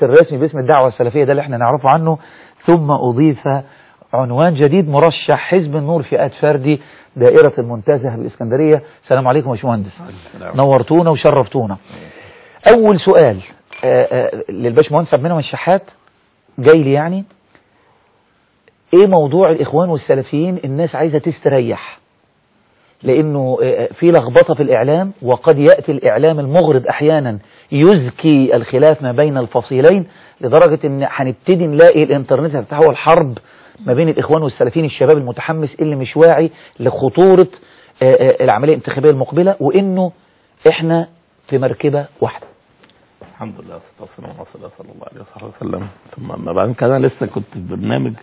الرسمي باسم الدعوة السلفية ده اللي احنا نعرفه عنه ثم أضيف عنوان جديد مرشح حزب النور فئات فردي دائرة المنتزه بالإسكندرية السلام عليكم يا باشمهندس نورتونا وشرفتونا أول سؤال آه، آه، للباشمهندس عبد المنعم الشحات جاي لي يعني ايه موضوع الاخوان والسلفيين الناس عايزة تستريح لانه آه، في لخبطة في الاعلام وقد يأتي الاعلام المغرض احيانا يزكي الخلاف ما بين الفصيلين لدرجة ان هنبتدي نلاقي الانترنت هتتحول حرب ما بين الاخوان والسلفيين الشباب المتحمس اللي مش واعي لخطورة آه، آه، العملية الانتخابية المقبلة وانه احنا في مركبة واحدة الحمد لله والصلاة والسلام على رسول الله صلى الله عليه وصحبه وسلم ثم أما بعد كده أنا لسه كنت في برنامج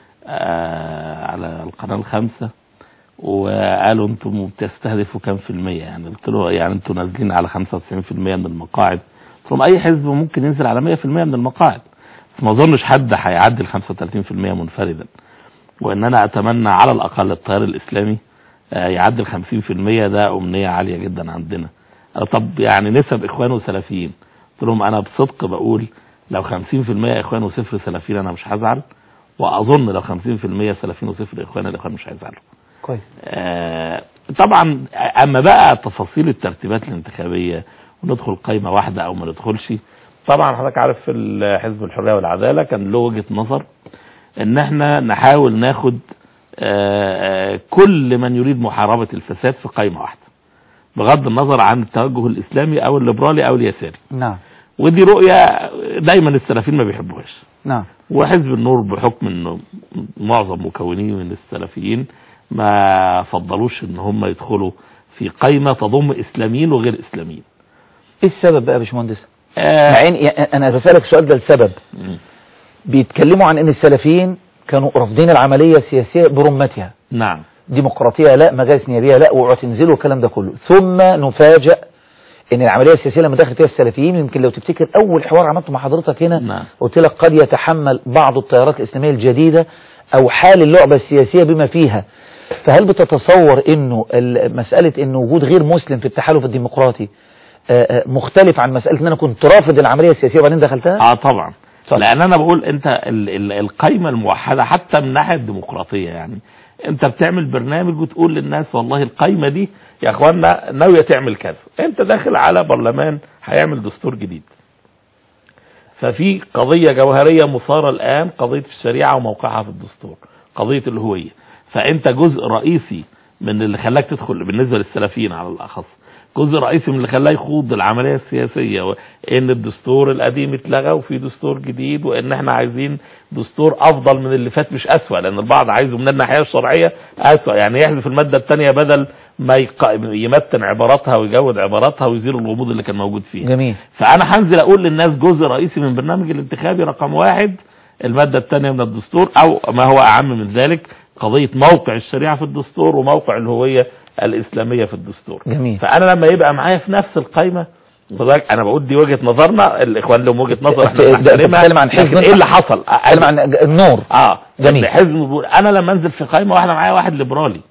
آه على القناة الخامسة وقالوا انتم بتستهدفوا كام في المية يعني قلت له يعني انتم نازلين على 95% من المقاعد قلت لهم اي حزب ممكن ينزل على 100% من المقاعد بس ما اظنش حد هيعدي ال 35% منفردا وان انا اتمنى على الاقل التيار الاسلامي آه، يعدي ال 50% ده امنية عالية جدا عندنا آه، طب يعني نسب اخوان وسلفيين قلت لهم انا بصدق بقول لو 50% اخوان وصفر سلفيين انا مش هزعل واظن لو 50% سلفيين وصفر اخوان الاخوان مش هيزعلوا كويس آه، طبعا اما بقى تفاصيل الترتيبات الانتخابيه وندخل قايمه واحده او ما ندخلش طبعا حضرتك عارف في حزب الحريه والعداله كان له وجهه نظر ان احنا نحاول ناخد آه، آه، كل من يريد محاربه الفساد في قايمه واحده بغض النظر عن التوجه الاسلامي او الليبرالي او اليساري نعم ودي رؤيه دايما السلفيين ما بيحبوهاش نعم وحزب النور بحكم انه معظم مكونيه من السلفيين ما فضلوش ان هم يدخلوا في قائمه تضم اسلاميين وغير اسلاميين ايه السبب بقى يا باشمهندس آه مع ان انا بسالك السؤال ده لسبب مم. بيتكلموا عن ان السلفيين كانوا رافضين العمليه السياسيه برمتها نعم ديمقراطيه لا مجالس نيابيه لا واعتنزلوا الكلام ده كله ثم نفاجأ ان العمليه السياسيه لما دخل فيها السلفيين يمكن لو تفتكر اول حوار عملته مع حضرتك هنا نعم. قلت لك قد يتحمل بعض التيارات الاسلاميه الجديده او حال اللعبه السياسيه بما فيها فهل بتتصور انه ال- مساله ان وجود غير مسلم في التحالف الديمقراطي آه، آه، مختلف عن مساله ان انا كنت رافض العمليه السياسيه وبعدين دخلتها اه طبعا اتفضل. لان انا بقول انت ال ال القايمه الموحده حتى من ناحيه الديمقراطيه يعني انت بتعمل برنامج وتقول للناس والله القايمه دي يا اخوانا ناويه تعمل كذا انت داخل على برلمان هيعمل دستور جديد ففي قضيه جوهريه مثاره الان قضيه الشريعه وموقعها في الدستور قضيه الهويه فانت جزء رئيسي من اللي خلاك تدخل بالنسبه للسلفيين على الاخص جزء رئيسي من اللي خلاه يخوض العمليه السياسيه وان الدستور القديم اتلغى وفي دستور جديد وان احنا عايزين دستور افضل من اللي فات مش اسوأ لان البعض عايزه من الناحيه الشرعيه اسوأ يعني يحذف الماده الثانيه بدل ما يق... يمتن عباراتها ويجود عباراتها ويزيل الغموض اللي كان موجود فيها جميل فانا هنزل اقول للناس جزء رئيسي من برنامج الانتخابي رقم واحد المادة الثانية من الدستور او ما هو اعم من ذلك قضية موقع الشريعة في الدستور وموقع الهوية الاسلامية في الدستور جميل فانا لما يبقى معايا في نفس القايمة خد بالك انا بقول دي وجهة نظرنا الاخوان لهم وجهة نظر احنا ده- ده بنحترمها بتتكلم عن حزب لكن ايه اللي حصل اتكلم عن النور اه جميل. حزب بيقول انا لما انزل في قائمه واحده معايا واحد ليبرالي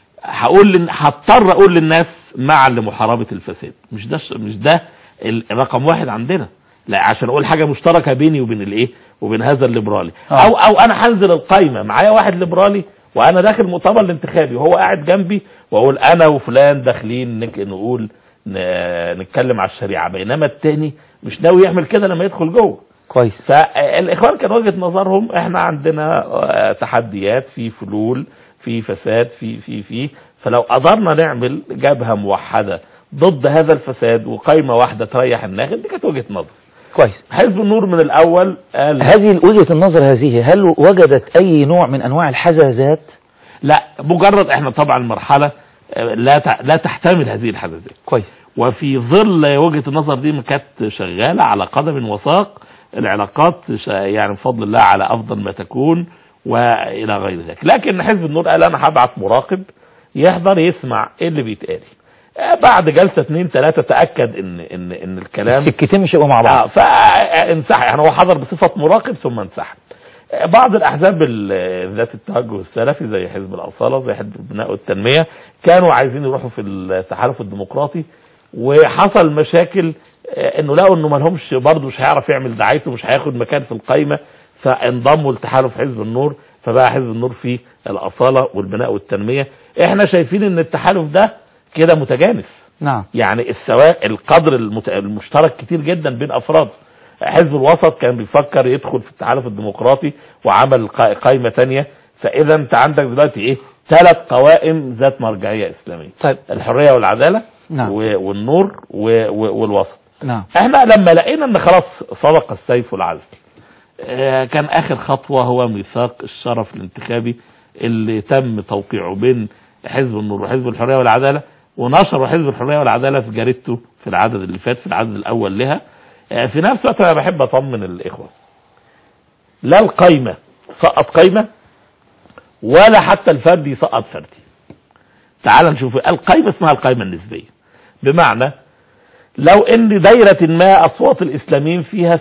هقول لن... هضطر اقول للناس معا لمحاربه الفساد مش ده مش ده ال- الرقم واحد عندنا لا عشان اقول حاجه مشتركه بيني وبين الايه وبين هذا الليبرالي آه. او او انا هنزل القايمه معايا واحد ليبرالي وانا داخل مؤتمر الانتخابي وهو قاعد جنبي واقول انا وفلان داخلين نك... نقول ن... نتكلم على الشريعه بينما التاني مش ناوي يعمل كده لما يدخل جوه كويس فالاخوان كان وجهه نظرهم احنا عندنا آه، تحديات في فلول في فساد في في في فلو قدرنا نعمل جبهه موحده ضد هذا الفساد وقايمه واحده تريح الناخب دي كانت وجهه نظر كويس حزب النور من الاول قال هذه وجهة النظر هذه هل وجدت أي نوع من أنواع الحزازات لا مجرد احنا طبعا مرحله آه، لا ت- لا تحتمل هذه الحدثات كويس وفي ظل وجهه النظر دي كانت شغاله على قدم وساق العلاقات ش- يعني بفضل الله على افضل ما تكون والى غير ذلك لكن حزب النور قال انا هبعت مراقب يحضر يسمع ايه اللي بيتقال آه، بعد جلسه اثنين ثلاثه تاكد ان ان ان الكلام السكتين مش هيبقوا مع بعض اه فانسحب يعني هو حضر بصفه مراقب ثم انسحب آه، بعض الاحزاب ال- ذات التوجه السلفي زي حزب الاصاله زي حزب البناء والتنميه كانوا عايزين يروحوا في التحالف الديمقراطي وحصل مشاكل آه، انه لقوا انه ما لهمش برضه مش هيعرف يعمل دعايته مش هياخد مكان في القايمه فانضموا لتحالف حزب النور فبقى حزب النور في الاصاله والبناء والتنميه احنا شايفين ان التحالف ده كده متجانس نعم يعني السواء القدر المت... المشترك كتير جدا بين افراد حزب الوسط كان بيفكر يدخل في التحالف الديمقراطي وعمل قا- قائمه تانية فاذا انت عندك دلوقتي ايه ثلاث قوائم ذات مرجعيه اسلاميه طيب الحريه والعداله نعم. و- والنور و... و... والوسط نعم احنا لما لقينا ان خلاص صدق السيف والعزل آه، كان اخر خطوة هو ميثاق الشرف الانتخابي اللي تم توقيعه بين حزب النور وحزب الحرية والعدالة ونشروا حزب الحرية والعدالة في جريدته في العدد اللي فات في العدد الاول لها آه، في نفس الوقت انا بحب اطمن الاخوة لا القايمة سقط قايمة ولا حتى الفردي يسقط فردي تعال نشوف القايمة اسمها القايمة النسبية بمعنى لو ان دايرة ما اصوات الاسلاميين فيها 60%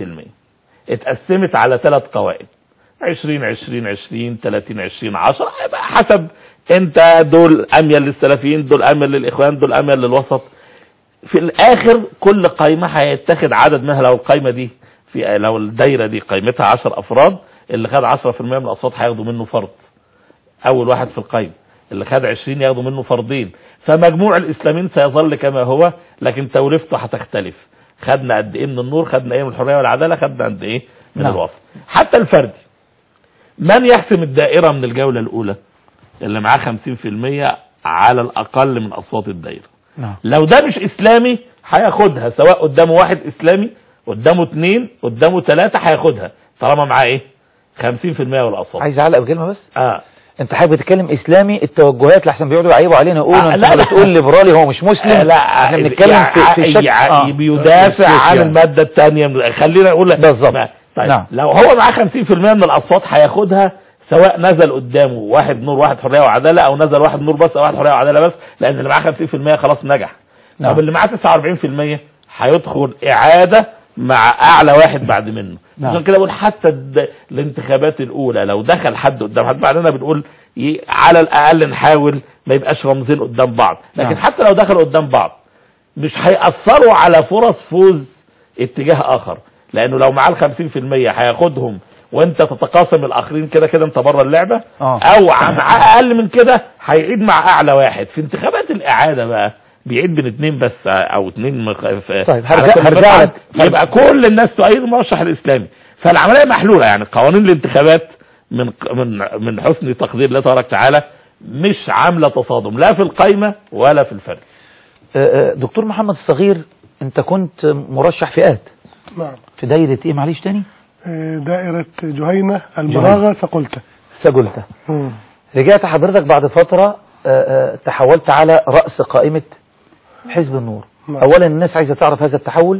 اتقسمت على ثلاث قوائم 20 20 20 30 20 10 يبقى حسب انت دول اميل للسلفيين دول اميل للاخوان دول اميل للوسط في الاخر كل قائمة هيتخذ عدد منها لو القائمة دي في لو الدايرة دي قيمتها 10 افراد اللي خد 10% من الاصوات هياخدوا منه فرد اول واحد في القائمة اللي خد 20 ياخدوا منه فردين فمجموع الاسلاميين سيظل كما هو لكن توليفته هتختلف خدنا قد ايه من النور خدنا ايه من الحريه والعداله خدنا قد ايه من نعم. الوسط حتى الفردي من يحسم الدائره من الجوله الاولى اللي معاه 50% على الاقل من اصوات الدائره نعم لو ده مش اسلامي هياخدها سواء قدامه واحد اسلامي قدامه اثنين قدامه ثلاثه هياخدها طالما معاه ايه 50% من الاصوات عايز اعلق بكلمة بس اه انت حابب تتكلم اسلامي التوجهات لحسن بيقعدوا يعيبوا علينا يقولوا آه، انت لا، لا. بتقول ليبرالي هو مش مسلم لا احنا بنتكلم في, في يع- شكل يع- آه. بيدافع عن يعني. المادة الثانية خلينا نقول بالظبط. ما- طيب نعم. لو هو معاه 50% من الأصوات هياخدها سواء نزل قدامه واحد نور واحد حرية وعدالة أو نزل واحد نور بس أو واحد حرية وعدالة بس لأن اللي معاه 50% خلاص نجح نعم. طب اللي معاه 49% هيدخل إعادة مع أعلى واحد بعد منه نعم. عشان كده بقول حتى الد- الانتخابات الأولى لو دخل حد قدام حد بعدين بنقول ي- على الأقل نحاول ما يبقاش رمزين قدام بعض لكن نعم. حتى لو دخل قدام بعض مش هيأثروا على فرص فوز اتجاه اخر لانه لو معاه ال 50% هياخدهم وانت تتقاسم الاخرين كده كده انت بره اللعبه آه. او معاه اقل من كده هيعيد مع اعلى واحد في انتخابات الاعاده بقى بيعيد بين اتنين بس او اتنين مخ... في- طيب، على هرجع- كل هرجع مقعد، لك. يبقى كل الناس تؤيد المرشح الاسلامي فالعمليه محلوله يعني قوانين الانتخابات من من من حسن تقدير الله تبارك وتعالى مش عامله تصادم لا في القايمه ولا في الفرد آه، آه، دكتور محمد الصغير انت كنت مرشح فئات نعم في دايرة ايه معلش تاني آه، دائرة جهينة المراغة سقلتة سجلتة مم. رجعت حضرتك بعد فترة آه، آه، تحولت على رأس قائمة حزب النور نعم. اولا الناس عايزة تعرف هذا التحول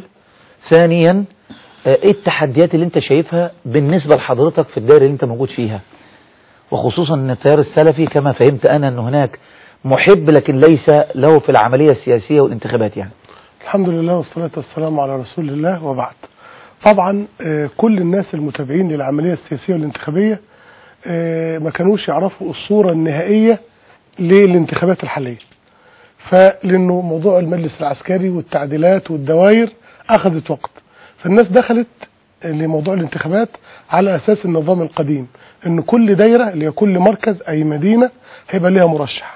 ثانيا آه، ايه التحديات اللي انت شايفها بالنسبة لحضرتك في الدائرة اللي انت موجود فيها وخصوصا ان التيار السلفي كما فهمت انا ان هناك محب لكن ليس له في العملية السياسية والانتخابات يعني الحمد لله والصلاة والسلام على رسول الله وبعد طبعا آه، كل الناس المتابعين للعملية السياسية والانتخابية آه، ما كانوش يعرفوا الصورة النهائية للانتخابات الحالية فلانه موضوع المجلس العسكري والتعديلات والدوائر اخذت وقت فالناس دخلت لموضوع الانتخابات على اساس النظام القديم ان كل دايره اللي هي كل مركز اي مدينه هيبقى ليها مرشح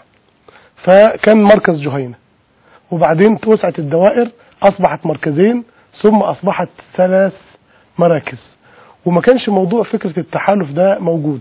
فكان مركز جهينه وبعدين توسعت الدوائر اصبحت مركزين ثم اصبحت ثلاث مراكز وما كانش موضوع فكره التحالف ده موجود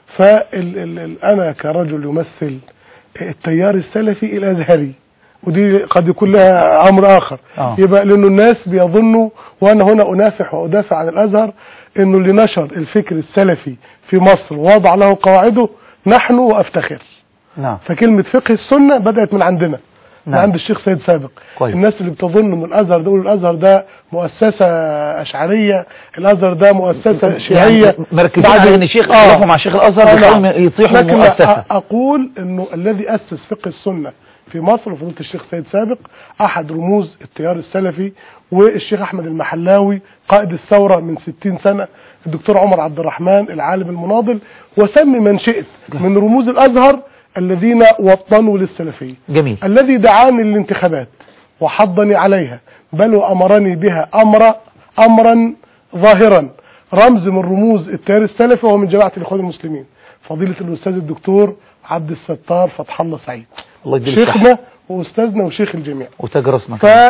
فانا كرجل يمثل التيار السلفي الازهري ودي قد يكون لها امر اخر آه. يبقى لانه الناس بيظنوا وانا هنا انافح وادافع عن الازهر انه اللي نشر الفكر السلفي في مصر ووضع له قواعده نحن وافتخر نعم فكلمه فقه السنه بدات من عندنا من نعم. عند الشيخ سيد سابق كويس. الناس اللي بتظن ان الازهر ده يقولوا الازهر ده مؤسسه اشعريه الازهر ده مؤسسه شيعيه يعني مركزين بعد- على ان شيخ آه. اختلافه مع شيخ الازهر آه، بيخليهم نعم. يطيحوا لكن مؤسسة أ- اقول انه الذي اسس فقه السنه في مصر فضيله الشيخ سيد سابق احد رموز التيار السلفي والشيخ احمد المحلاوي قائد الثوره من 60 سنه الدكتور عمر عبد الرحمن العالم المناضل وسمي من شئت من رموز الازهر الذين وطنوا للسلفيه جميل الذي دعاني للانتخابات وحضني عليها بل وأمرني بها أمر أمرا ظاهرا رمز من رموز التيار السلفي وهو من جماعة الإخوان المسلمين فضيلة الأستاذ الدكتور عبد الستار فتح الله سعيد الله يديله الصحة شيخنا وأستاذنا وشيخ الجميع وتاج راسنا كمان.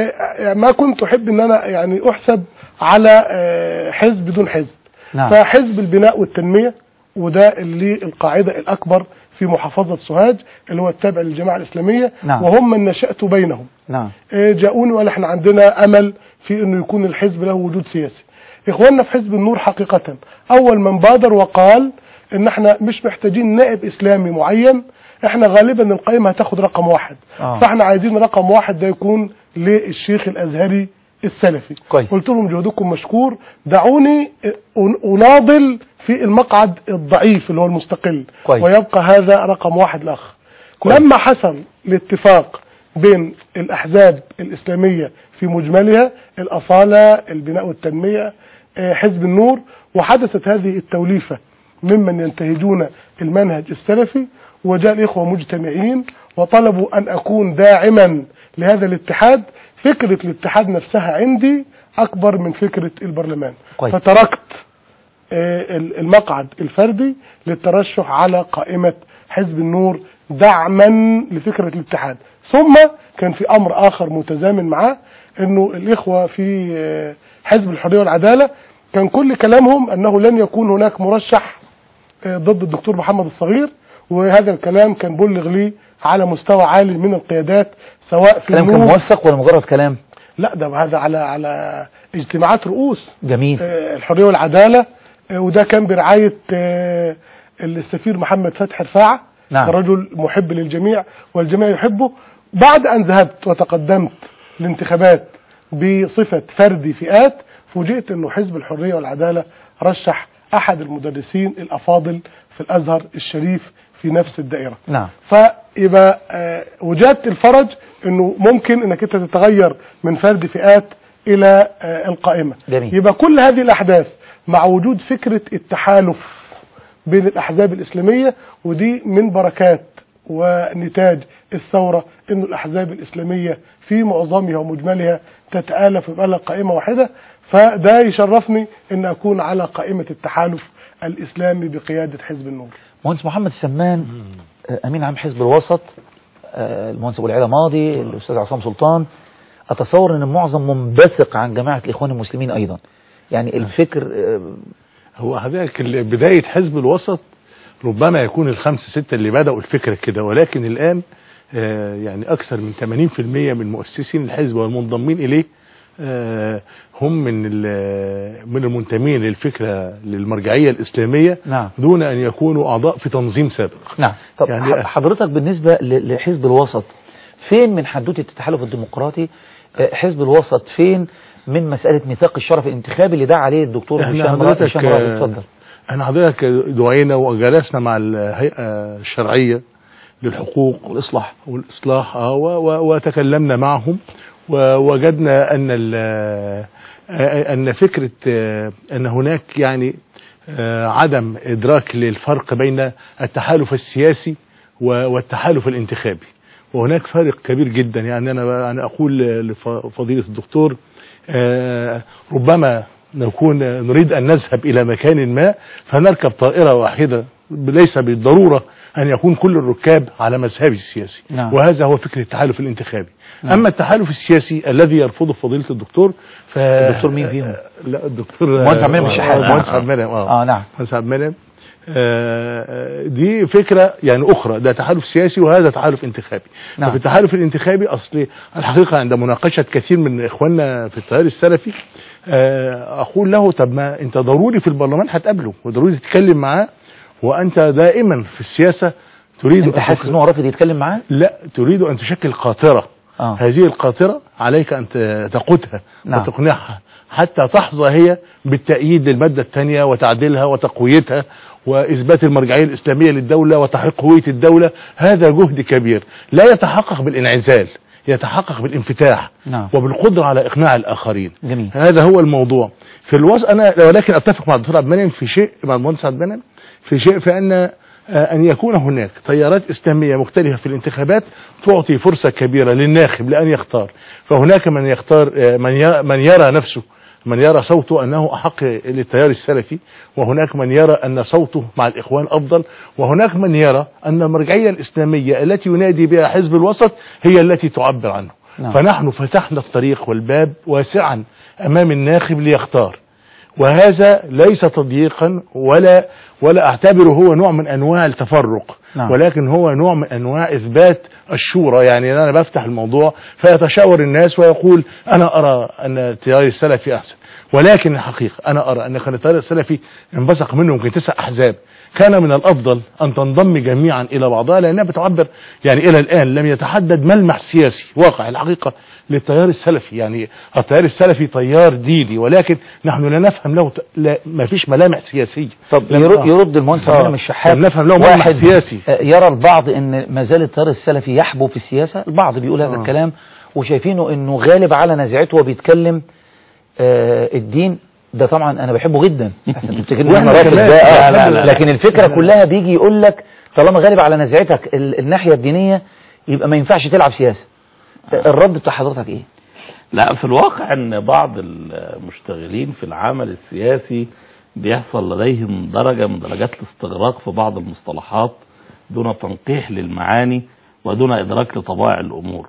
فما كنت أحب أن أنا يعني أحسب على آه، حزب دون حزب نعم فحزب البناء والتنمية وده اللي القاعدة الأكبر في محافظة سوهاج اللي هو التابع للجماعة الإسلامية نعم. وهم من نشأت بينهم نعم آه، جاءوني وقال احنا عندنا امل في انه يكون الحزب له وجود سياسي اخواننا في حزب النور حقيقة اول من بادر وقال ان احنا مش محتاجين نائب اسلامي معين احنا غالبا القائمة هتاخد رقم واحد آه. فاحنا عايزين رقم واحد ده يكون للشيخ الازهري السلفي كويس. قلت لهم جهدكم مشكور دعوني أن- اناضل في المقعد الضعيف اللي هو المستقل كويس. ويبقى هذا رقم واحد الاخ كويس. لما حصل الاتفاق بين الأحزاب الإسلامية في مجملها الأصالة البناء والتنمية آه، حزب النور وحدثت هذه التوليفة ممن ينتهجون المنهج السلفي وجاء الإخوة مجتمعين وطلبوا أن أكون داعما لهذا الاتحاد فكرة الاتحاد نفسها عندي أكبر من فكرة البرلمان كويس. فتركت آه، المقعد الفردي للترشح على قائمة حزب النور دعما لفكرة الاتحاد ثم كان في أمر آخر متزامن معاه أنه الإخوة في آه، حزب الحرية والعدالة كان كل كلامهم أنه لن يكون هناك مرشح آه، ضد الدكتور محمد الصغير وهذا الكلام كان بلغ لي على مستوى عالي من القيادات سواء في كلام كان النور موثق ولا مجرد كلام لا ده هذا على على اجتماعات رؤوس جميل آه، الحريه والعداله آه، وده كان برعايه آه، السفير محمد فتحي رفاعه نعم. رجل محب للجميع والجميع يحبه بعد ان ذهبت وتقدمت الانتخابات بصفه فردي فئات فوجئت انه حزب الحريه والعداله رشح احد المدرسين الافاضل في الازهر الشريف في نفس الدائره نعم فيبقى آه، وجدت الفرج انه ممكن انك انت تتغير من فرد فئات الى آه، القائمه جميل. يبقى كل هذه الاحداث مع وجود فكره التحالف بين الاحزاب الاسلاميه ودي من بركات ونتاج الثوره انه الاحزاب الاسلاميه في معظمها ومجملها تتالف ويبقى لها قائمه واحده فده يشرفني ان اكون على قائمه التحالف الاسلامي بقياده حزب النور مهندس محمد السمان آه، امين عام حزب الوسط آه، المهندس ابو العلا ماضي الاستاذ عصام سلطان اتصور ان المعظم منبثق عن جماعه الاخوان المسلمين ايضا يعني الفكر آه، هو حضرتك ال- بداية حزب الوسط ربما يكون الخمسة ستة اللي بدأوا الفكرة كده ولكن الآن آه، يعني أكثر من 80% من مؤسسين الحزب والمنضمين إليه آه، هم من ال- من المنتمين للفكرة للمرجعية الإسلامية نعم دون أن يكونوا أعضاء في تنظيم سابق نعم طب يعني- ح- حضرتك بالنسبة ل- لحزب الوسط فين من حدوتة التحالف الديمقراطي آه، حزب الوسط فين من مسألة ميثاق الشرف الانتخابي اللي دعا عليه الدكتور احنا هشام رائد- حضرتك هشام رائد آه، اتفضل احنا حضرتك دعينا وجلسنا مع الهيئة الشرعية للحقوق والإصلاح والإصلاح آه، و- و- وتكلمنا معهم ووجدنا أن ال- آه، أن فكرة آه، أن هناك يعني آه، عدم إدراك للفرق بين التحالف السياسي و- والتحالف الانتخابي وهناك فرق كبير جدا يعني أنا أنا أقول لفضيلة الدكتور آه، ربما نكون نريد أن نذهب إلى مكان ما فنركب طائرة واحدة ليس بالضرورة أن يكون كل الركاب على مذهبي السياسي نعم. وهذا هو فكرة التحالف الانتخابي نعم. أما التحالف السياسي الذي يرفضه فضيلة الدكتور ف الدكتور مين فيهم؟ لا الدكتور مهندس عبد المنعم الشحات. مهندس عبد المنعم اه اه نعم مهندس عبد المنعم آه، آه، دي فكرة يعني أخرى ده تحالف سياسي وهذا تحالف انتخابي نعم. ففي التحالف الانتخابي أصلي الحقيقة عند مناقشة كثير من إخواننا في التيار السلفي آه، أقول له طب ما أنت ضروري في البرلمان هتقابله وضروري تتكلم معاه وأنت دائما في السياسة تريد انت أن حاسس تك- ان هو رافض يتكلم معاه لا تريد أن تشكل قاطرة اه هذه القاطرة عليك أن ت- تقودها نعم. وتقنعها حتى تحظى هي بالتأييد للمادة الثانية وتعديلها وتقويتها وإثبات المرجعية الإسلامية للدولة وتحقيق هوية الدولة هذا جهد كبير لا يتحقق بالانعزال يتحقق بالانفتاح نعم وبالقدرة على إقناع الآخرين جميل هذا هو الموضوع في الوسط أنا ولكن أتفق مع الدكتور عبد المنعم في شيء مع المهندس عبد المنعم في شيء في أن آه، أن يكون هناك تيارات إسلامية مختلفة في الانتخابات تعطي فرصة كبيرة للناخب لأن يختار فهناك من يختار آه، من ي- من يرى نفسه من يرى صوته أنه أحق للتيار السلفي وهناك من يرى أن صوته مع الإخوان أفضل وهناك من يرى أن المرجعية الإسلامية التي ينادي بها حزب الوسط هي التي تعبر عنه نعم. فنحن فتحنا الطريق والباب واسعا أمام الناخب ليختار وهذا ليس تضييقا ولا ولا اعتبره هو نوع من انواع التفرق نعم. ولكن هو نوع من انواع اثبات الشورى يعني انا بفتح الموضوع فيتشاور الناس ويقول انا ارى ان التيار السلفي احسن ولكن الحقيقه انا ارى ان كان التيار السلفي انبثق منه يمكن تسع احزاب كان من الافضل ان تنضم جميعا الى بعضها لانها بتعبر يعني الى الان لم يتحدد ملمح سياسي واقع الحقيقه للتيار السلفي يعني التيار السلفي تيار ديني ولكن نحن لا نفهم له ت- لا ما فيش ملامح سياسيه طب لم- يرد, آه. يرد المهندس آه. عبد الشحات لم نفهم له ملمح واحد سياسي آه، يرى البعض ان ما زال التيار السلفي يحبو في السياسه البعض بيقول هذا آه. الكلام وشايفينه انه غالب على نزعته وبيتكلم آه الدين ده طبعا انا بحبه جدا عشان تفتكرني وإحنا انا رافض كمان. ده آه، لا، لا، لا. لكن الفكره كلها بيجي يقول لك طالما غالب على نزعتك ال- الناحيه الدينيه يبقى ما ينفعش تلعب سياسه الرد بتاع حضرتك ايه؟ لا في الواقع ان بعض المشتغلين في العمل السياسي بيحصل لديهم درجة من درجات الاستغراق في بعض المصطلحات دون تنقيح للمعاني ودون ادراك لطبائع الامور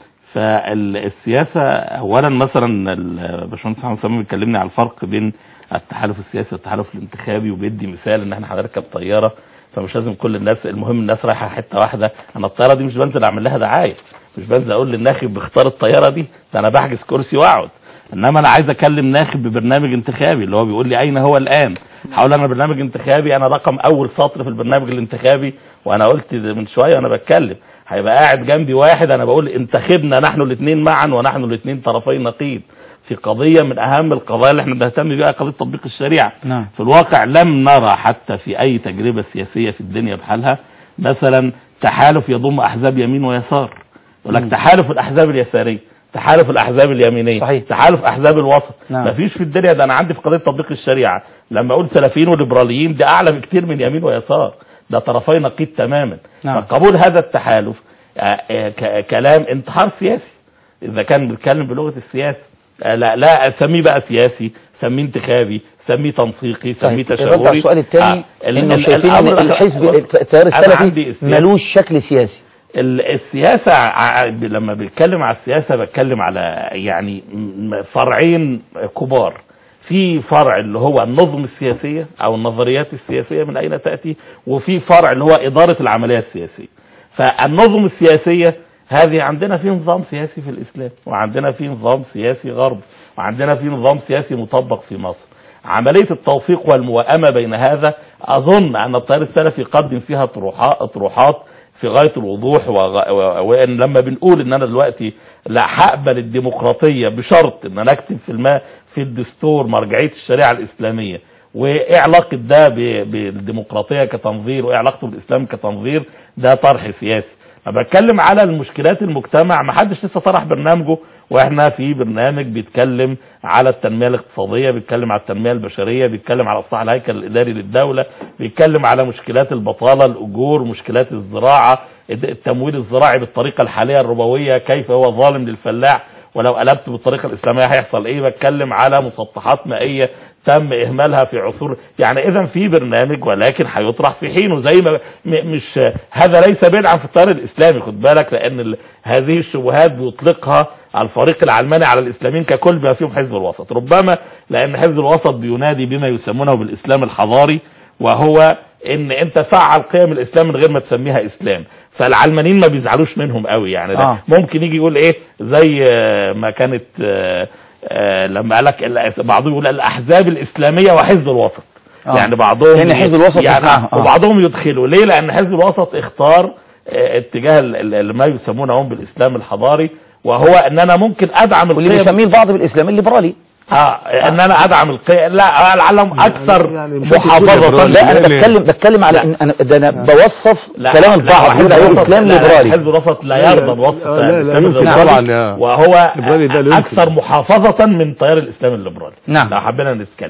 فالسياسة اولا مثلا الباشمهندس محمد سامي بيكلمني على الفرق بين التحالف السياسي والتحالف الانتخابي وبيدي مثال ان احنا هنركب طيارة فمش لازم كل الناس المهم الناس رايحة حتة واحدة انا الطيارة دي مش بنزل اعمل لها دعاية مش بنزل اقول للناخب اختار الطيارة دي ده انا بحجز كرسي واقعد انما انا عايز اكلم ناخب ببرنامج انتخابي اللي هو بيقول لي اين هو الان هقول انا برنامج انتخابي انا رقم اول سطر في البرنامج الانتخابي وانا قلت ده من شويه وانا بتكلم هيبقى قاعد جنبي واحد انا بقول انتخبنا نحن الاثنين معا ونحن الاثنين طرفي نقيض في قضيه من اهم القضايا اللي احنا بنهتم بيها قضيه تطبيق الشريعه نعم. في الواقع لم نرى حتى في اي تجربه سياسيه في الدنيا بحالها مثلا تحالف يضم احزاب يمين ويسار يقول لك تحالف الاحزاب اليساريه تحالف الاحزاب اليمينيه صحيح. تحالف احزاب الوسط نعم. مفيش في الدنيا ده انا عندي في قضيه تطبيق الشريعه لما اقول سلفيين وليبراليين ده اعلى بكتير من يمين ويسار ده طرفي نقيض تماما نعم. فقبول هذا التحالف آه، آه، ك- كلام انتحار سياسي اذا كان بيتكلم بلغه السياسه آه، لا لا اسميه بقى سياسي سميه انتخابي سميه تنسيقي سميه طيب الرد تشاوري على السؤال الثاني آه، ال- انه ال- شايفين الأمر ان الأخ- الحزب بص، التيار أنا عندي السلفي السياسة. ملوش شكل سياسي ال- السياسة ع- ب- لما بتكلم على السياسة بتكلم على يعني م- فرعين كبار في فرع اللي هو النظم السياسية او النظريات السياسية من اين تأتي وفي فرع اللي هو ادارة العملية السياسية فالنظم السياسية هذه عندنا في نظام سياسي في الاسلام وعندنا في نظام سياسي غربي وعندنا في نظام سياسي مطبق في مصر عملية التوفيق والموائمة بين هذا أظن أن التيار السلفي يقدم فيها طروحات طروحات في غاية الوضوح وغ- و- وإن لما بنقول إن أنا دلوقتي لا هقبل الديمقراطية بشرط إن أنا أكتب في الماء في الدستور مرجعية الشريعة الإسلامية وإيه علاقة ده ب- بالديمقراطية كتنظير وإيه علاقته بالإسلام كتنظير ده طرح سياسي أنا بتكلم على المشكلات المجتمع ما حدش لسه طرح برنامجه واحنا في برنامج بيتكلم على التنميه الاقتصاديه بيتكلم على التنميه البشريه بيتكلم على اصلاح الهيكل الاداري للدوله بيتكلم على مشكلات البطاله الاجور مشكلات الزراعه التمويل الزراعي بالطريقه الحاليه الربويه كيف هو ظالم للفلاح ولو قلبت بالطريقه الاسلاميه هيحصل ايه بتكلم على مسطحات مائيه تم اهمالها في عصور يعني اذا في برنامج ولكن هيطرح في حينه زي ما م- مش هذا ليس بدعا في التيار الاسلامي خد بالك لان ال- هذه الشبهات بيطلقها الفريق العلماني على الاسلاميين ككل بما فيهم حزب الوسط ربما لان حزب الوسط بينادي بما يسمونه بالاسلام الحضاري وهو ان انت فعل قيم الاسلام من غير ما تسميها اسلام فالعلمانيين ما بيزعلوش منهم قوي يعني ده آه. ممكن يجي يقول ايه زي آه، ما كانت آه، آه، لما قال لك ال- بعضهم يقول الاحزاب الاسلاميه وحزب الوسط آه. يعني بعضهم لأن حزب الوسط يعني يسمعها. آه. وبعضهم يدخلوا ليه لان حزب الوسط اختار آه، اتجاه ال- ال- اللي ما يسمونه هم بالاسلام الحضاري وهو ان انا ممكن ادعم واللي القيم بيسميه البعض بالاسلام الليبرالي اه ان انا ادعم القيم لا لعلهم اكثر يعني مش محافظه هتقول لا انا ليه؟ بتكلم بتكلم على لا. إن انا ده انا بوصف لا كلام لا، البعض حزب يقول عليه الوسط- اسلام لا، لا، ليبرالي حزب الوسط لا لا، يرضى لا، بوصف لا، لا، الإسلام يمكن الليبرالي طبعا، لا. وهو الليبرالي ده لا يمكن. اكثر محافظه من تيار الاسلام الليبرالي نعم. لو حبينا نتكلم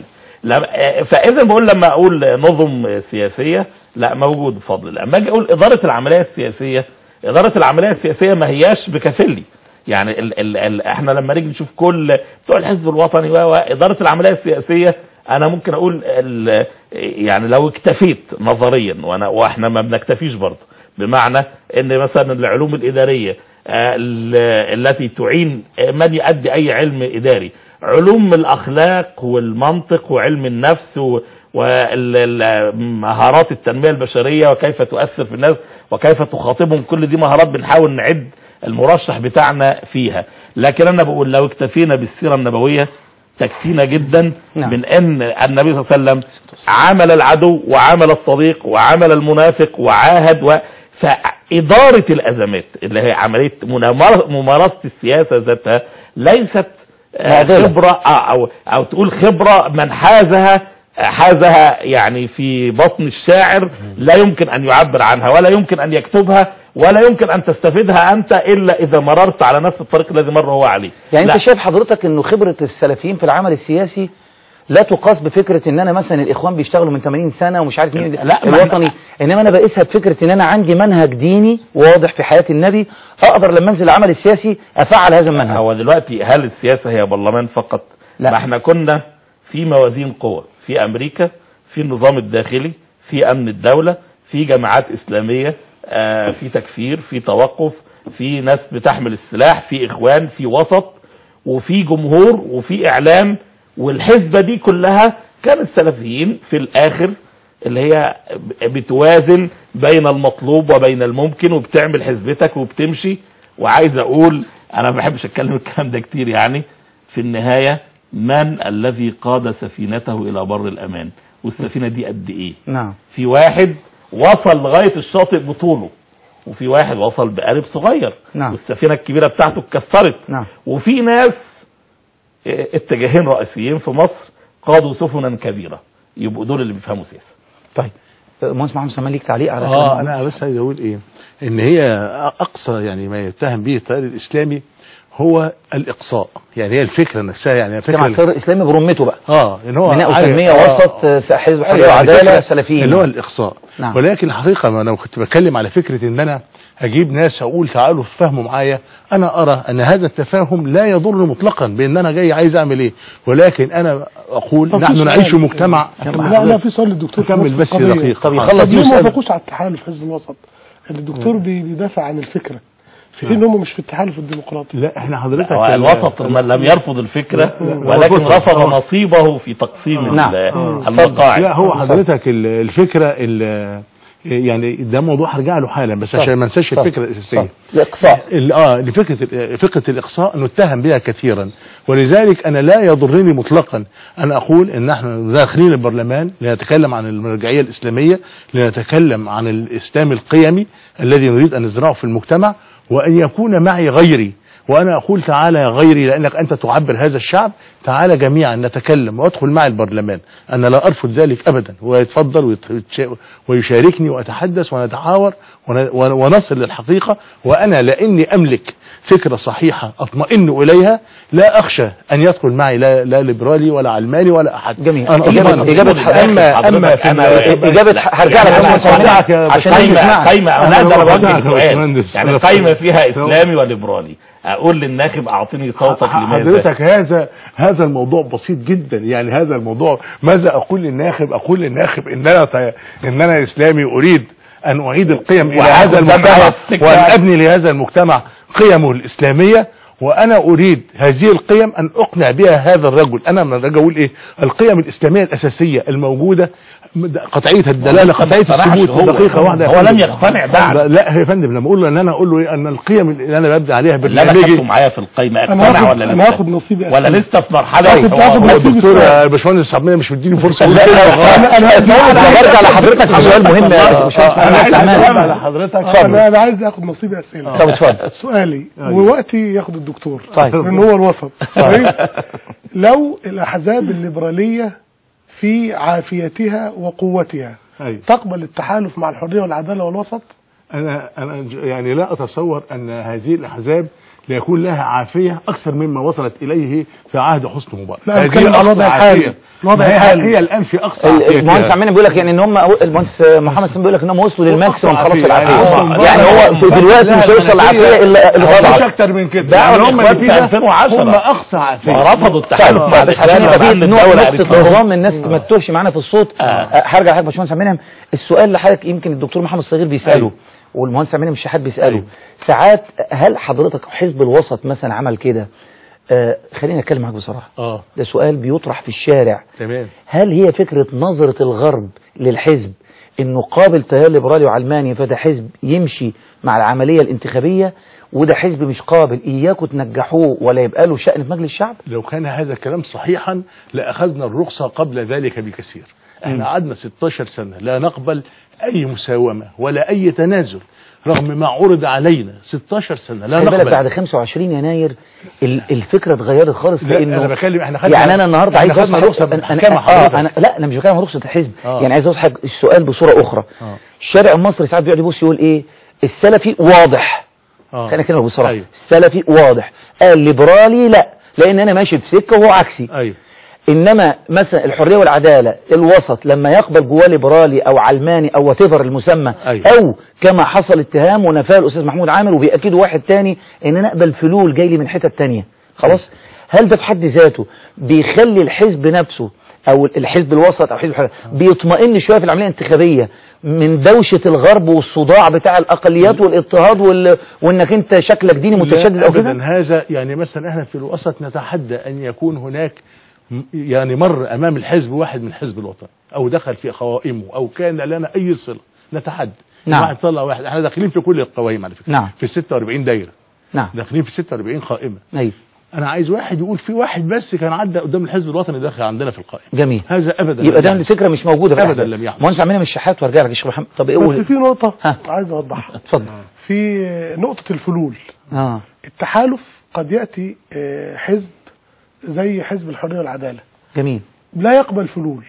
لما- فاذا بقول لما اقول نظم سياسيه لا موجود بفضل الله اما اجي اقول اداره العمليه السياسيه اداره العمليه السياسيه ما هياش بكفلي يعني ال ال ال احنا لما نيجي نشوف كل بتوع الحزب الوطني و و- اداره العمليه السياسيه انا ممكن اقول ال يعني لو اكتفيت نظريا وانا واحنا ما بنكتفيش برضه بمعنى ان مثلا العلوم الاداريه آه، ال- التي تعين من يؤدي اي علم اداري علوم الاخلاق والمنطق وعلم النفس و ومهارات التنميه البشريه وكيف تؤثر في الناس وكيف تخاطبهم كل دي مهارات بنحاول نعد المرشح بتاعنا فيها لكن انا بقول لو اكتفينا بالسيره النبويه تكفينا جدا نعم. من ان النبي صلى الله عليه وسلم عامل العدو وعامل الصديق وعامل المنافق وعاهد و فإدارة الأزمات اللي هي عملية منامر- ممارسة السياسة ذاتها ليست آه، معضلة. خبرة آه، أو أو تقول خبرة من حازها حازها يعني في بطن الشاعر لا يمكن أن يعبر عنها ولا يمكن أن يكتبها ولا يمكن أن تستفيدها أنت إلا إذا مررت على نفس الطريق الذي مر هو عليه يعني لا. انت شايف حضرتك انه خبرة السلفيين في العمل السياسي لا تقاس بفكرة ان انا مثلا الاخوان بيشتغلوا من 80 سنة ومش عارف مين لا، ما الوطني انما انا بقيسها بفكرة ان انا عندي منهج ديني واضح في حياة النبي اقدر لما انزل العمل السياسي افعل هذا المنهج هو دلوقتي هل السياسة هي برلمان فقط لا. ما احنا كنا في موازين قوة في امريكا في النظام الداخلي في امن الدولة في جماعات اسلامية آه في تكفير في توقف في ناس بتحمل السلاح في اخوان في وسط وفي جمهور وفي اعلام والحسبة دي كلها كان السلفيين في الاخر اللي هي بتوازن بين المطلوب وبين الممكن وبتعمل حسبتك وبتمشي وعايز اقول انا ما بحبش اتكلم الكلام ده كتير يعني في النهاية من الذي قاد سفينته الى بر الامان والسفينة دي قد ايه نعم في واحد وصل لغاية الشاطئ بطوله وفي واحد وصل بقارب صغير نعم. والسفينة الكبيرة بتاعته اتكسرت نعم وفي ناس اه، اتجاهين رئيسيين في مصر قادوا سفنا كبيرة يبقوا دول اللي بيفهموا سياسة طيب مهندس محمد سلمان ليك تعليق على اه كلام انا بس عايز اقول ايه ان هي اقصى يعني ما يتهم به التيار الاسلامي هو الاقصاء يعني هي الفكره نفسها يعني مجتمع فكره الخير الاسلامي برمته بقى اه ان هو بناء عارف- وتنمية آه، وسط آه. آه، حزب أيوة، حرية يعني وعدالة فكرة سلفيين اللي هو الاقصاء نعم. ولكن الحقيقه ما انا كنت بتكلم على فكره ان انا اجيب ناس اقول تعالوا تفهموا معايا انا ارى ان هذا التفاهم لا يضر مطلقا بان انا جاي عايز اعمل ايه ولكن انا اقول طب في نحن سؤال. نعيش في مجتمع لا لا في سؤال للدكتور في كمل نفس بس القضية. دقيقة. طب طب يخلص ليه ما يسأل وافقوش على التحالف حزب الوسط الدكتور بي- بيدافع عن الفكره في حين هم مش في التحالف الديمقراطي لا احنا حضرتك هو الوسط من لم يرفض الفكرة ولكن وسط. رفض آه. نصيبه في تقسيم نعم. ال- المقاعد لا هو حضرتك ال- الفكره ال- يعني ده موضوع هرجع له حالا بس عشان ما انساش اتفضل. الفكره الاساسيه اتفضل. الاقصاء ال- اه لفكره ال- فكره الاقصاء نتهم بها كثيرا ولذلك انا لا يضرني مطلقا ان اقول ان نحن داخلين البرلمان لنتكلم عن المرجعيه الاسلاميه لنتكلم عن الاسلام القيمي الذي نريد ان نزرعه في المجتمع وان يكون معي غيري وانا اقول تعالى يا غيري لانك انت تعبر هذا الشعب تعالى جميعا نتكلم وادخل معي البرلمان انا لا ارفض ذلك ابدا ويتفضل ويت- ويشاركني واتحدث ونتحاور ون- ون- ونصل للحقيقه وانا لاني املك فكره صحيحه اطمئن اليها لا اخشى ان يدخل معي لا, لا ليبرالي ولا علماني ولا احد جميل أنا إجابة أضمن. إجابة ح- أما أما في أنا- إجابة ح- هرجع لك يعني أنا أنا صوتك يا عشان باشمهندس. نسمعك قايمة قايمة أنا أنا أقدر بوضعك أوجه يا سؤال باشمهندس. يعني أنا قايمة فيها فاهم. إسلامي وليبرالي أقول للناخب أعطيني صوتك لماذا حضرتك هذا هذا الموضوع بسيط جدا يعني هذا الموضوع ماذا اقول للناخب اقول للناخب ان انا ط- ان انا اسلامي اريد ان اعيد القيم الى وهاخد هذا ده المجتمع معايا السكة. وان ابني لهذا المجتمع قيمه الاسلاميه وانا اريد هذه القيم ان اقنع بها هذا الرجل انا من الرجل اقول ايه القيم الاسلاميه الاساسيه الموجوده قطعيه الدلاله قطعيه الثبوت هو- دقيقه واحده يا هو لم فندم. يقتنع بعد. لا يا فندم لما اقول له ان انا اقول له إيه؟ ان القيم اللي انا ببني عليها اللي أنا برنامجي خدته معايا في القايمة انا اقتنع هاخد ولا انا لسه هاخد نصيبي ولا أسئلة. لسه في مرحلة هاخد- هو- هاخد هو- نصيبي دكتور السؤال. باشمهندس عبد مش مديني فرصه لا، لا، لا، انا انا أنا برجع لحضرتك في سؤال مهم يا آه، باشمهندس آه، انا عايز سلمان. أجاوب على حضرتك انا انا عايز اخد نصيبي اسئله طب اتفضل سؤالي أيوة. ووقتي ياخد الدكتور طيب. لان هو الوسط طيب لو الاحزاب الليبراليه في عافيتها وقوتها أيوة. تقبل التحالف مع الحريه والعداله والوسط انا انا ج- يعني لا اتصور ان هذه الاحزاب ليكون لها عافيه اكثر مما وصلت اليه في عهد حسني مبارك لا، هذه بتكلم على الوضع أقصى الحالي. عافية. الوضع هي- الحالي. هي الان في اقصى ال- عافية المهندس فيها. عمنا بيقول لك يعني ان هم المهندس محمد سامي بيقول لك ان هم وصلوا للماكسيموم خلاص عافية. العافيه يعني يعني هو في دلوقتي مش هيوصل للعافيه الا اللي مش اضعف اكتر من كده ده يعني هم هم اللي اللي في فيها 2010. هم اقصى عافيه رفضوا التحالف طيب بعد بس عشان الكلام يبقى ده في بعد نوع الدولة نقطة عرفناها. نظام الناس ما تتوهش معانا في الصوت آه، هرجع لحضرتك باشمهندس عبد المنعم السؤال اللي حضرتك يمكن الدكتور محمد الصغير بيساله أيوه. والمهندس عبد المنعم الشحات بيساله أيوه. ساعات هل حضرتك حزب الوسط مثلا عمل كده آه خليني اتكلم معاك بصراحه اه ده سؤال بيطرح في الشارع تمام هل هي فكرة نظرة الغرب للحزب انه قابل تيار ليبرالي وعلماني فده حزب يمشي مع العملية الانتخابية وده حزب مش قابل اياكم تنجحوه ولا يبقى له شأن في مجلس الشعب لو كان هذا الكلام صحيحا لأخذنا الرخصة قبل ذلك بكثير احنا قعدنا 16 سنة لا نقبل أي مساومة ولا أي تنازل رغم ما عرض علينا 16 سنة لا خلي بالك نقبل بعد 25 يناير ال- الفكرة اتغيرت خالص لا لانه انا بتكلم احنا خدنا يعني انا النهارده احنا عايز خدنا أوصل- رخصة أنا- من أنا- حكام اه حضرتك انا لا انا مش بتكلم عن رخصة الحزب آه. يعني عايز اوضح السؤال بصورة اخرى آه. الشارع المصري ساعات بيقعد يبص يقول ايه السلفي واضح آه. خلينا كده بصراحة أيوه. السلفي واضح الليبرالي لا لان انا ماشي في سكه وهو عكسي ايوه انما مثلا الحريه والعداله الوسط لما يقبل جواه ليبرالي او علماني او واتيفر المسمى أيوه. او كما حصل اتهام ونفاه الاستاذ محمود عامر وبيأكدوا واحد تاني ان انا اقبل فلول جاي لي من حته تانية خلاص هل ده في حد ذاته بيخلي الحزب نفسه او الحزب الوسط او حزب الحريه بيطمئن شويه في العمليه الانتخابيه من دوشه الغرب والصداع بتاع الاقليات والاضطهاد وال... وانك انت شكلك ديني متشدد لا او كده ابدا هذا يعني مثلا احنا في الوسط نتحدى ان يكون هناك م- يعني مر امام الحزب واحد من حزب الوطن او دخل في قوائمه او كان لنا اي صله نتحدى نعم. واحد طلع واحد احنا داخلين في كل القوائم على فكره نعم. في 46 دايره نعم داخلين في 46 قائمه ايوه انا عايز واحد يقول في واحد بس كان عدى قدام الحزب الوطني داخل عندنا في القائمه جميل هذا ابدا يبقى لم ده يحدث. الفكره مش موجوده في أبداً الأحزاب. لم يحدث. مهندس عمنا مش شحات وارجع لك يا شيخ محمد طب بس ايه في نقطة ها. عايز أوضحها اتفضل في نقطة الفلول اه التحالف قد يأتي آه، حزب زي حزب الحرية والعدالة جميل لا يقبل فلول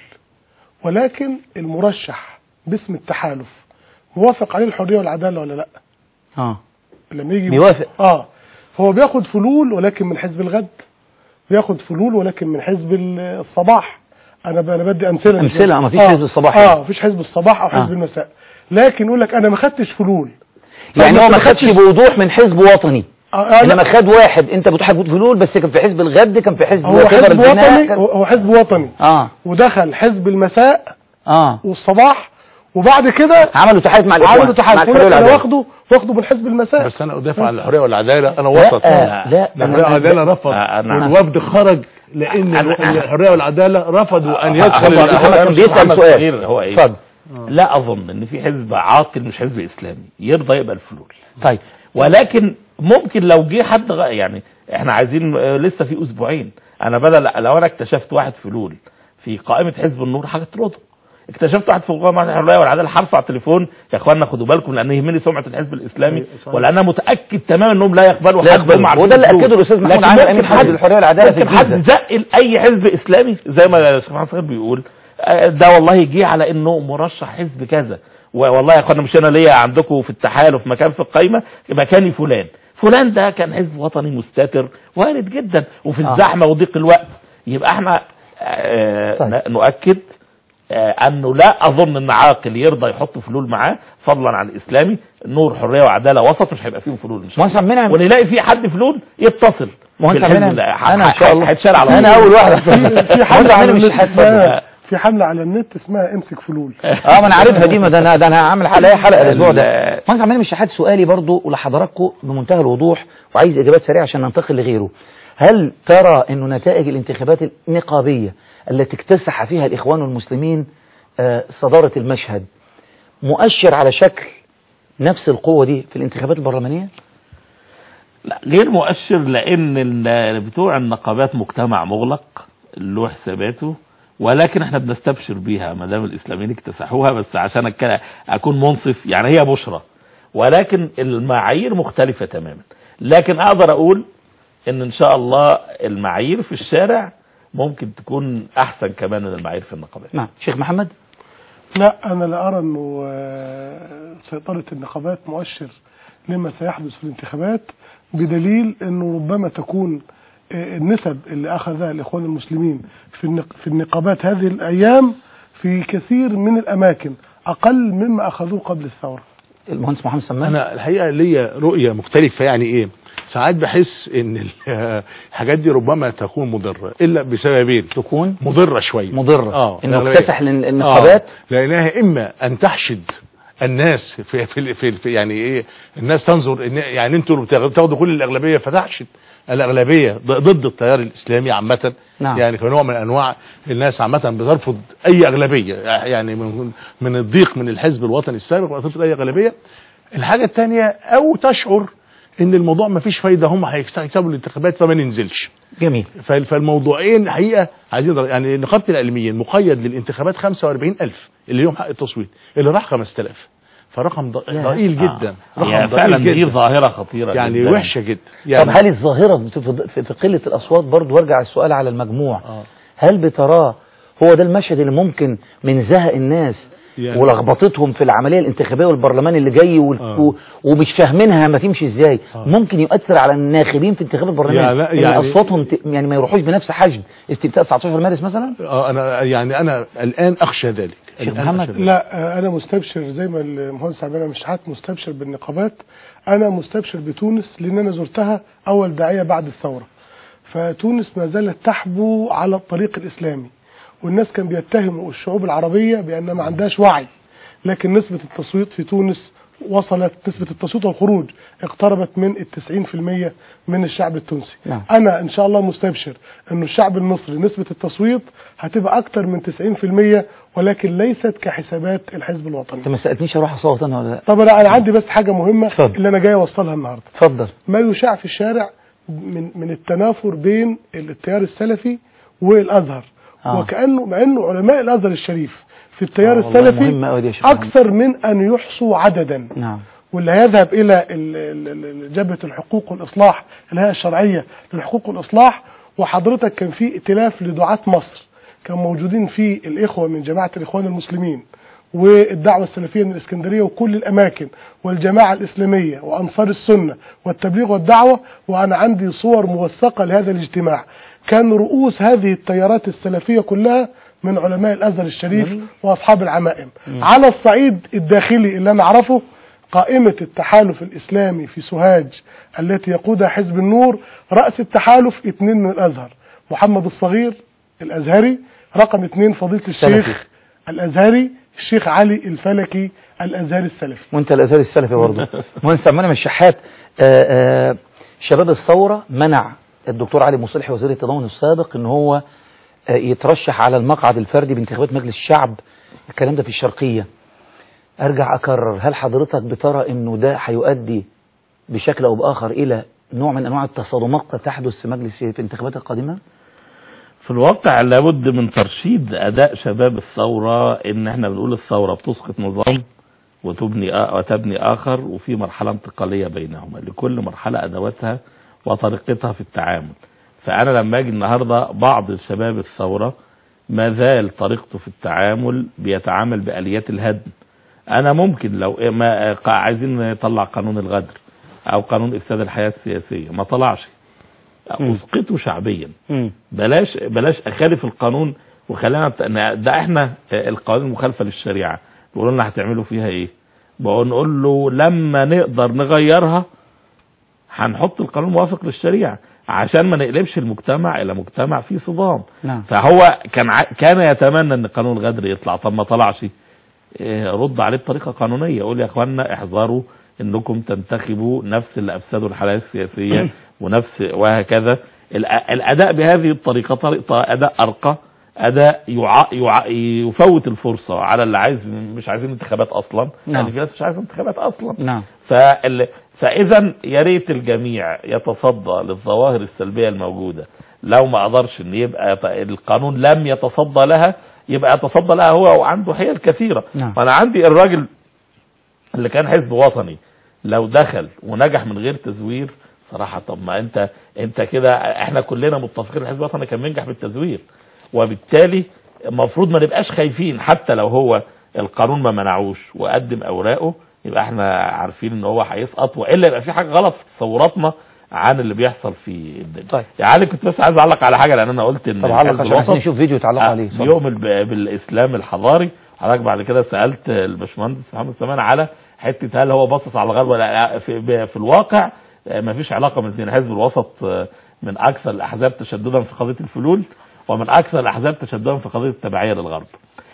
ولكن المرشح باسم التحالف موافق عليه الحرية والعدالة ولا لا اه لما يجي بيوافق. اه هو بياخد فلول ولكن من حزب الغد بياخد فلول ولكن من حزب ال- الصباح انا ب- انا بدي امثله أمثلة، ما فيش حزب الصباح يعني. اه مفيش حزب الصباح او حزب آه. المساء لكن يقول لك انا ما خدتش فلول يعني طب هو أنت ما خدش بوضوح من حزب وطني آه، آه، انما لا. خد واحد انت بتحب فلول بس كان في حزب الغد كان في حزب هو وكبر حزب البناء وطني كان- هو هو حزب وطني اه ودخل حزب المساء اه والصباح وبعد كده عملوا تحالف مع الاخوان عملوا مع تحالف الحرية يقول لك انا والعدالة. واخده واخده من حزب المساء بس انا ادافع عن الحريه والعداله انا وسط لا، لا، ده أنا- الحريه والعداله رفض آه، أنا- والوفد خرج لان أنا- الحريه والعداله رفضوا ان يدخل محمد الحرية كان بيسأل محمد سؤال. صغير هو ايه اتفضل لا اظن ان في حزب عاقل مش حزب اسلامي يرضى يقبل فلول طيب ولكن ممكن لو جه حد غ... يعني احنا عايزين آه، لسه في اسبوعين انا بدل لو انا اكتشفت واحد فلول في قائمه حزب النور هتطرده اكتشفت واحد في قائمه الحريه والعداله هرفع تليفون يا اخوانا خدوا بالكم لان يهمني سمعه الحزب الاسلامي ولان انا متاكد تماما انهم لا يقبلوا لا حد يقبلوا. هم عارفين وده اللي الفلول. أكده الأستاذ محمود لكن عامر ممكن أمين حزب حد- الحرية والعدالة في ممكن حد الجيزة. زق اي حزب اسلامي زي ما الشيخ محمد صغير بيقول آه، ده والله جه على انه مرشح حزب كذا والله يا اخوانا مش انا ليا عندكم في التحالف مكان في القايمه مكاني فلان فلان ده كان حزب وطني مستتر وارد جدا وفي آه. الزحمه وضيق الوقت يبقى احنا آه طيب. ن- نؤكد آه انه لا اظن ان عاقل يرضى يحط فلول معاه فضلا عن الاسلامي نور حريه وعداله وسط مش هيبقى فيهم فلول مش مهندس عبد المنعم ونلاقي في حد فلول يتصل مهندس عبد بالحزب المنعم ده. انا ان شاء الله هيتشال على انا طول. اول واحد في في مهندس حملة عبد على المنعم مش النت حاسس اسمها في حملة على النت اسمها امسك فلول اه ما انا عارفها دي ما ده انا ده انا هعمل حلقه حلقه الاسبوع ده ال- مهندس عمال مش شحات سؤالي برضو ولحضراتكم بمنتهى الوضوح وعايز اجابات سريعه عشان ننتقل لغيره هل ترى انه نتائج الانتخابات النقابيه التي اكتسح فيها الاخوان المسلمين آه، صداره المشهد مؤشر على شكل نفس القوه دي في الانتخابات البرلمانيه لا غير مؤشر لان ال- بتوع النقابات مجتمع مغلق له حساباته ولكن احنا بنستبشر بيها ما دام الاسلاميين اكتسحوها بس عشان أتكلم- اكون منصف يعني هي بشرى ولكن المعايير مختلفة تماما لكن اقدر اقول ان ان شاء الله المعايير في الشارع ممكن تكون احسن كمان من المعايير في النقابات نعم شيخ محمد لا انا لا ارى انه آه، سيطرة النقابات مؤشر لما سيحدث في الانتخابات بدليل انه ربما تكون آه، النسب اللي اخذها الاخوان المسلمين في النق- في النقابات هذه الايام في كثير من الاماكن اقل مما اخذوه قبل الثوره المهندس محمد سمان انا الحقيقه ليا رؤيه مختلفه يعني ايه ساعات بحس ان ال- الحاجات دي ربما تكون مضره الا بسببين تكون مضره شويه مضرة اه انه الأغلبية. اكتسح لل- النقابات آه. لانها اما ان تحشد الناس في في, في, في يعني ايه الناس تنظر إن يعني انتوا اللي بتاخدوا بتاخدوا كل الاغلبيه فتحشد الاغلبيه ض- ضد التيار الاسلامي عامه نعم. يعني كنوع من انواع الناس عامه بترفض اي اغلبيه يعني من من الضيق من الحزب الوطني السابق بترفض اي اغلبيه الحاجه الثانيه او تشعر ان الموضوع ما فيش فايده هم هيكسبوا الانتخابات فما ننزلش جميل فال- فالموضوعين الحقيقه عايزين نضر- يعني نقابه الاعلاميين مقيد للانتخابات 45000 اللي لهم حق التصويت اللي راح 5000 فرقم ض- يا. ضئيل جدا رقم هي ضئيل فعلا دي جدا ظاهره خطيره يعني جدا. وحشه جدا طب يعني هل الظاهرة في- في في قلة الأصوات برضو وارجع السؤال على المجموع آه. هل بتراه هو ده المشهد اللي ممكن من زهق الناس يعني- ولخبطتهم في العملية الانتخابية والبرلمان اللي جاي وال- آه. و- ومش فاهمينها ما تمشي ازاي آه. ممكن يؤثر على الناخبين في انتخاب البرلمان يعني لا، ان يعني- اصواتهم ت- يعني ما يروحوش بنفس حجم استفتاء 19 مارس مثلا اه انا يعني انا الان اخشى ذلك شيخ الآن محمد؟ أخشى ذلك. لا آه، انا مستبشر زي ما المهندس عبد مشحات مستبشر بالنقابات انا مستبشر بتونس لان انا زرتها اول داعيه بعد الثوره فتونس ما زالت تحبو على الطريق الاسلامي والناس كان بيتهموا الشعوب العربيه بانها ما عندهاش وعي لكن نسبه التصويت في تونس وصلت نسبة التصويت والخروج اقتربت من التسعين في المية من الشعب التونسي نعم. أنا إن شاء الله مستبشر أن الشعب المصري نسبة التصويت هتبقى أكتر من تسعين في المية ولكن ليست كحسابات الحزب الوطني انت ما سالتنيش اروح اصوت انا ولا لا طب انا أنا عندي بس حاجه مهمه اتفضل. اللي انا جاي اوصلها النهارده اتفضل ما يشاع في الشارع من من التنافر بين التيار السلفي والازهر آه. وكانه مع انه علماء الازهر الشريف في التيار آه، والله السلفي مهمة أوي دي يا شيخ محمد. اكثر من ان يحصوا عددا نعم واللي هيذهب الى ال- ال- ال- جبهه الحقوق والاصلاح الهيئه الشرعيه للحقوق والاصلاح وحضرتك كان في ائتلاف لدعاة مصر كان موجودين فيه الاخوه من جماعه الاخوان المسلمين والدعوه السلفيه من الاسكندريه وكل الاماكن والجماعه الاسلاميه وانصار السنه والتبليغ والدعوه وانا عندي صور موثقه لهذا الاجتماع كان رؤوس هذه التيارات السلفيه كلها من علماء الازهر الشريف جميل. واصحاب العمائم على الصعيد الداخلي اللي انا اعرفه قائمة التحالف الإسلامي في سوهاج التي يقودها حزب النور رأس التحالف اثنين من الأزهر محمد الصغير الأزهري رقم اثنين فضيلة الشيخ سلفي. الأزهري الشيخ علي الفلكي الأزهري السلفي وانت الازهر السلفي برضه مهندس عمنا من الشحات آه، آه، شباب الثوره منع الدكتور علي مصلحي وزير التضامن السابق ان هو آه، يترشح على المقعد الفردي بانتخابات مجلس الشعب الكلام ده في الشرقيه ارجع اكرر هل حضرتك بترى انه ده هيؤدي بشكل او باخر الى نوع من انواع التصادمات قد تحدث في مجلس في الانتخابات القادمه في الواقع لابد من ترشيد اداء شباب الثوره ان احنا بنقول الثوره بتسقط نظام وتبني آ- وتبني اخر وفي مرحله انتقاليه بينهما لكل مرحله ادواتها وطريقتها في التعامل فانا لما اجي النهارده بعض شباب الثوره ما زال طريقته في التعامل بيتعامل باليات الهدم انا ممكن لو إيه ما قا- عايزين نطلع قانون الغدر او قانون افساد الحياه السياسيه ما طلعش مم. اسقطه شعبيا مم. بلاش بلاش اخالف القانون وخلينا نت- ن- ده احنا القوانين المخالفه للشريعه بيقولوا لنا هتعملوا فيها ايه؟ بقول نقول له لما نقدر نغيرها هنحط القانون موافق للشريعه عشان ما نقلبش المجتمع الى مجتمع فيه صدام نعم فهو كان ع- كان يتمنى ان قانون الغدر يطلع طب ما طلعش إيه، رد عليه بطريقه قانونيه قول يا اخوانا احذروا انكم تنتخبوا نفس اللي افسدوا الحياه السياسيه ونفس وهكذا الأ- الاداء بهذه الطريقه طريقه اداء ارقى اداء يع... يع... يفوت الفرصه على اللي عايز مش عايزين انتخابات اصلا نعم. يعني في ناس مش عايزه انتخابات اصلا نعم فال... فاذا يا ريت الجميع يتصدى للظواهر السلبيه الموجوده لو ما قدرش ان يبقى يت- القانون لم يتصدى لها يبقى يتصدى لها هو وعنده حيل كثيره نعم. وانا عندي الراجل اللي كان حزب وطني لو دخل ونجح من غير تزوير صراحه طب ما انت انت كده احنا كلنا متفقين الحزب الوطني كان بينجح بالتزوير وبالتالي المفروض ما نبقاش خايفين حتى لو هو القانون ما منعوش وقدم اوراقه يبقى احنا عارفين ان هو هيسقط والا يبقى في حاجه غلط في تصوراتنا عن اللي بيحصل في الدنيا طيب. يعني كنت بس عايز اعلق على حاجه لان انا قلت ان طب علق الحزب عشان الوسط عايزين نشوف فيديو تعلقوا آه، عليه اتفضل. بيؤمن ب- بالاسلام الحضاري حضرتك بعد كده سالت الباشمهندس محمد سمان على حته هل هو باصص على الغرب ولا لا في, ب- في الواقع ما فيش علاقه بين الاثنين حزب الوسط آه، من اكثر الاحزاب تشددا في قضيه الفلول ومن اكثر الاحزاب تشددا في قضيه التبعيه للغرب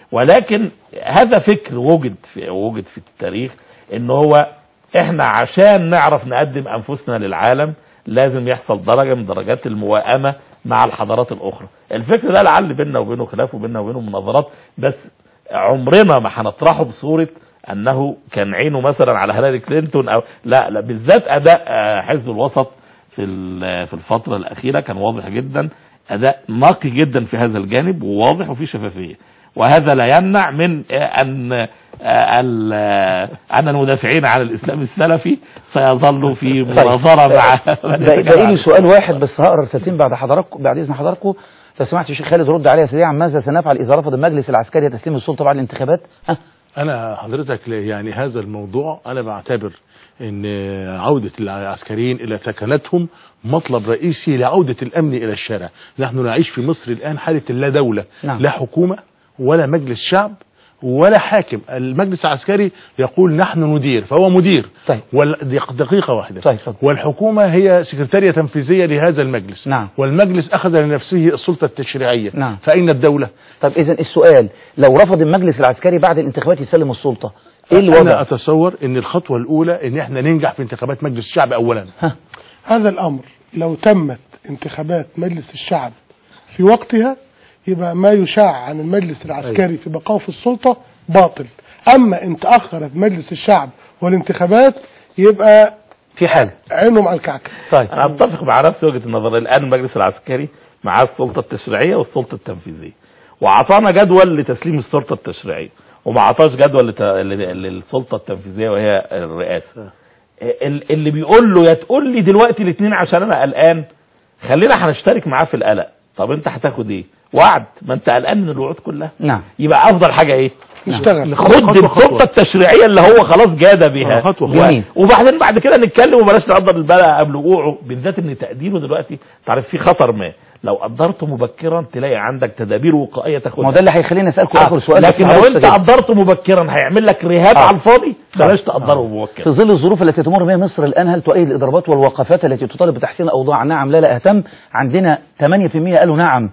ولكن هذا فكر وجد في وجد في التاريخ ان هو احنا عشان نعرف نقدم انفسنا للعالم لازم يحصل درجه من درجات الموائمه مع الحضارات الاخرى الفكر ده لعل بيننا وبينه خلاف وبيننا وبينه مناظرات بس عمرنا ما هنطرحه بصوره انه كان عينه مثلا على هيلاري كلينتون او لا لا بالذات اداء آه، حزب الوسط في ال- في الفتره الاخيره كان واضح جدا اداء نقي جدا في هذا الجانب وواضح وفي شفافيه وهذا لا يمنع من آه، ان آه، ال- آه، ان المدافعين عن الاسلام السلفي سيظلوا في مناظره مع باقي باقي لي سؤال واحد بس هقرا رسالتين بعد حضراتكم بعد اذن حضراتكم لو سمحت يا شيخ خالد رد عليها سريعا ماذا سنفعل اذا رفض المجلس العسكري تسليم السلطه بعد الانتخابات؟ ها انا حضرتك ل- يعني هذا الموضوع انا بعتبر ان عودة العسكريين الى ثكنتهم مطلب رئيسي لعودة الامن الى الشارع نحن نعيش في مصر الان حالة لا دولة نعم. لا حكومة ولا مجلس شعب ولا حاكم المجلس العسكري يقول نحن ندير فهو مدير طيب. وال- دق- دقيقة واحدة طيب، اتفضل. والحكومة هي سكرتارية تنفيذية لهذا المجلس نعم. والمجلس أخذ لنفسه السلطة التشريعية نعم. فأين الدولة؟ طب اذا السؤال لو رفض المجلس العسكري بعد الانتخابات يسلم السلطه ايه أنا الوضع؟ أتصور أن الخطوة الأولى أن احنا ننجح في انتخابات مجلس الشعب أولا هذا الأمر لو تمت انتخابات مجلس الشعب في وقتها يبقى ما يشاع عن المجلس العسكري في بقائه في السلطة باطل أما إن تأخرت مجلس الشعب والانتخابات يبقى في حاجه عينهم على الكعكة طيب انا اتفق مع نفس وجهه النظر الان المجلس العسكري معاه السلطه التشريعيه والسلطه التنفيذيه وعطانا جدول لتسليم السلطه التشريعيه وما عطاش جدول لت... لل- للسلطه التنفيذيه وهي الرئاسه ال- اللي بيقول له يا تقول لي دلوقتي الاثنين عشان انا قلقان خلينا هنشترك معاه في القلق طب انت هتاخد ايه وعد ما انت قلقان من الوعود كلها نعم يبقى افضل حاجه ايه نشتغل خد خطوة السلطه خطوة. التشريعيه اللي هو خلاص جاد بها آه، خطوة و- خطوة. جميل. وبعدين بعد كده نتكلم وبلاش نقدر البلاء قبل وقوعه بالذات ان تقديره دلوقتي تعرف في خطر ما لو قدرته مبكرا تلاقي عندك تدابير وقائيه ما هو تاخدها ده اللي هيخليني اسالكم اخر سؤال لكن بس لو معلش انت كده. قدرته مبكرا هيعمل لك رهاب آه. على الفاضي بلاش آه. تقدره في مبكرا ظل الظروف التي تمر بها مصر الآن هل تؤيد الإضرابات والوقفات التي تطالب بتحسين الأوضاع نعم لا لا أهتم عندنا 8% قالوا نعم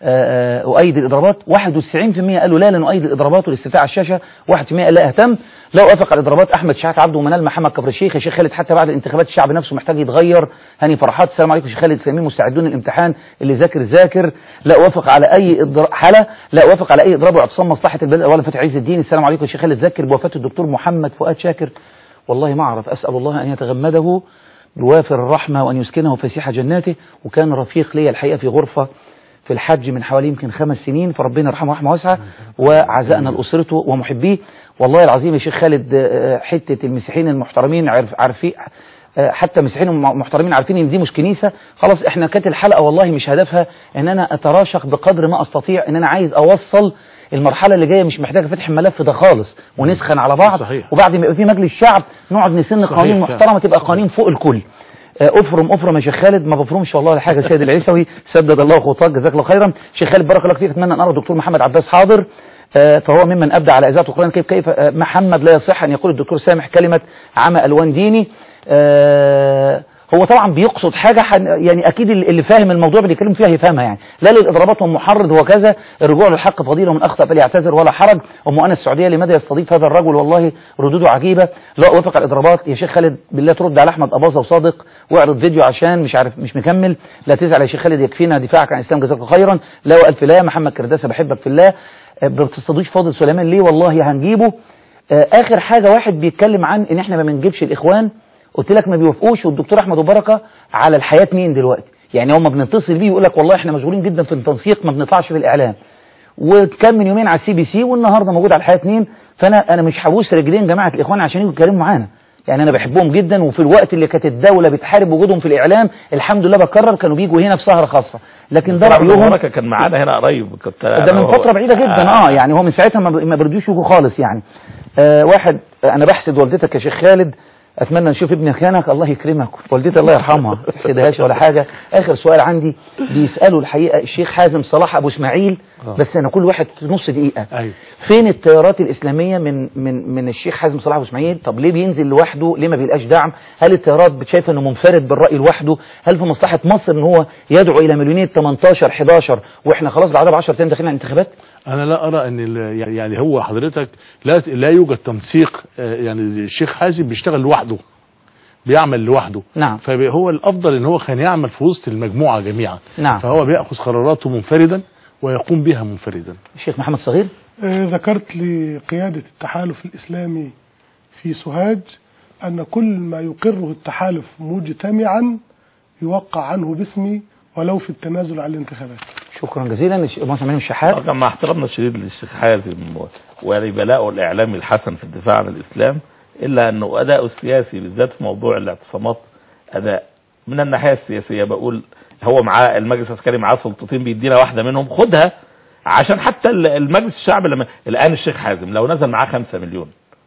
آه، آه، أؤيد الإضرابات 91% قالوا لا لا نؤيد الإضرابات والاستفتاء على الشاشة 1% قال لا أهتم لا أوافق على الإضرابات أحمد شحات عبده ومنال محمد كفر الشيخ يا شيخ خالد حتى بعد الانتخابات الشعب نفسه محتاج يتغير هاني فرحات السلام عليكم يا شيخ خالد سامين مستعدون للامتحان اللي ذاكر ذاكر لا أوافق على أي إضراب حالة لا أوافق على أي إضراب واعتصام مصلحة البلد أولا فتحي عز الدين السلام عليكم يا شيخ خالد ذاكر بوفاة الدكتور محمد فؤاد شاكر والله ما أعرف أسأل الله أن يتغمده بوافر الرحمة وأن يسكنه فسيح جناته وكان رفيق لي الحقيقة في غرفة في الحج من حوالي يمكن خمس سنين فربنا يرحمه رحمة واسعة وعزائنا لأسرته ومحبيه والله العظيم يا شيخ خالد آه، حتة المسيحيين المحترمين عارف عارفين آه، حتى المسيحيين المحترمين عارفين ان دي مش كنيسة خلاص احنا كانت الحلقة والله مش هدفها ان انا اتراشق بقدر ما استطيع ان انا عايز اوصل المرحلة اللي جاية مش محتاجة فتح الملف ده خالص ونسخن على بعض صحيح. وبعد ما يبقى في مجلس شعب نقعد نسن صحيح قوانين فعلا. محترمة تبقى قوانين فوق الكل آه، افرم افرم يا شيخ خالد ما بفرمش والله ولا حاجه سيد العيسوي سدد الله خطاك جزاك الله خيرا شيخ خالد بارك الله فيك اتمنى ان ارى الدكتور محمد عباس حاضر آه، فهو ممن ابدع على اذاعه القران كيف كيف آه، محمد لا يصح ان يقول الدكتور سامح كلمه عمى الوان ديني آه، هو طبعا بيقصد حاجة حن يعني أكيد اللي اللي فاهم الموضوع اللي بيتكلم فيها يفهمها يعني لا للإضرابات والمحرض وكذا الرجوع للحق فضيلة من أخطأ فليعتذر ولا حرج أم أنا السعودية لماذا يستضيف هذا الرجل والله ردوده عجيبة لا أوافق على الإضرابات يا شيخ خالد بالله ترد على أحمد أباظة وصادق واعرض فيديو عشان مش عارف مش مكمل لا تزعل يا شيخ خالد يكفينا دفاعك عن الإسلام جزاك الله خيرا لا وألف لا محمد كرداسة بحبك في الله آه، بتستضيف فاضل سليمان ليه والله هنجيبه آه، آخر حاجة واحد بيتكلم عن إن إحنا ما بنجيبش الإخوان قلت لك ما بيوافقوش والدكتور احمد وبركه على الحياه اتنين دلوقتي يعني هم بنتصل بيه يقول لك والله احنا مشغولين جدا في التنسيق ما بنطلعش في الاعلام وكان من يومين على السي بي سي والنهارده موجود على الحياه اتنين فانا انا مش هبوس رجلين جماعه الاخوان عشان يجوا يتكلموا معانا يعني انا بحبهم جدا وفي الوقت اللي كانت الدوله بتحارب وجودهم في الاعلام الحمد لله بكرر كانوا بيجوا هنا في سهره خاصه لكن ده رايهم بركه كان معانا هنا قريب كنت ده من فترة بعيدة جدا اه يعني هو من ساعتها ما ب- ما بردوش يجوا خالص يعني آه واحد انا بحسد والدتك يا شيخ خالد اتمنى نشوف ابن خانك الله يكرمك والدتي الله يرحمها ما تحسدهاش ولا حاجه اخر سؤال عندي بيسالوا الحقيقه الشيخ حازم صلاح ابو اسماعيل آه. بس انا كل واحد في نص دقيقه أيوة. فين التيارات الاسلاميه من من من الشيخ حازم صلاح ابو اسماعيل طب ليه بينزل لوحده ليه ما بيلقاش دعم هل التيارات بتشايف انه منفرد بالراي لوحده هل في مصلحه مصر ان هو يدعو الى مليونيه 18 11 واحنا خلاص بعدها ب 10 ايام داخلين على الانتخابات انا لا ارى ان ال- يعني- يعني هو حضرتك لا لا يوجد تنسيق آه، يعني الشيخ حازم بيشتغل لوحده بيعمل لوحده نعم. فهو الافضل ان هو كان يعمل في وسط المجموعه جميعا نعم. فهو بياخذ قراراته منفردا ويقوم بها منفردا الشيخ محمد صغير آه، ذكرت لقيادة التحالف الإسلامي في سوهاج أن كل ما يقره التحالف مجتمعا يوقع عنه باسمي ولو في التنازل عن الانتخابات شكرا جزيلا الش- مهندس امين الشحات طبعا مع احترامنا الشديد للشيخ حازم و- ولبلاءه الاعلامي الحسن في الدفاع عن الاسلام الا انه اداؤه السياسي بالذات في موضوع الاعتصامات اداء من الناحيه السياسيه بقول هو معاه المجلس العسكري معاه سلطتين بيدينا واحده منهم خدها عشان حتى ال- المجلس الشعب لما الان الشيخ حازم لو نزل معاه 5 مليون